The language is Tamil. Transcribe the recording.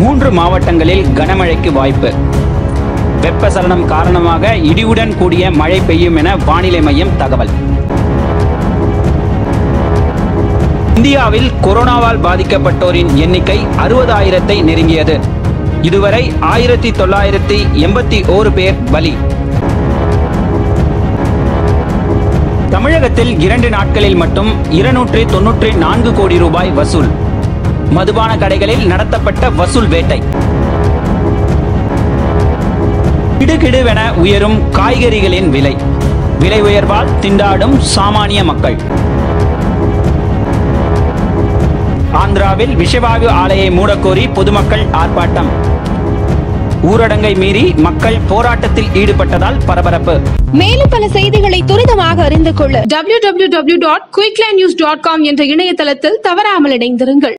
மூன்று மாவட்டங்களில் கனமழைக்கு வாய்ப்பு வெப்பசலனம் காரணமாக இடியுடன் கூடிய மழை பெய்யும் என வானிலை மையம் தகவல் இந்தியாவில் கொரோனாவால் பாதிக்கப்பட்டோரின் எண்ணிக்கை அறுபதாயிரத்தை நெருங்கியது இதுவரை ஆயிரத்தி தொள்ளாயிரத்தி எண்பத்தி ஓரு பேர் பலி தமிழகத்தில் இரண்டு நாட்களில் மட்டும் இருநூற்றி தொன்னூற்றி நான்கு கோடி ரூபாய் வசூல் மதுபான கடைகளில் நடத்தப்பட்ட வசூல் வேட்டை கிடுகிடுவென உயரும் காய்கறிகளின் விலை விலை உயர்வால் திண்டாடும் சாமானிய மக்கள் ஆந்திராவில் விஷவாயு ஆலையை மூடக்கோரி பொதுமக்கள் ஆர்ப்பாட்டம் ஊரடங்கை மீறி மக்கள் போராட்டத்தில் ஈடுபட்டதால் பரபரப்பு மேலும் பல செய்திகளை துரிதமாக அறிந்து கொள்ள www.quicklindnews.com என்ற இணையதளத்தில் தவறாமல் இணைந்திருங்கள்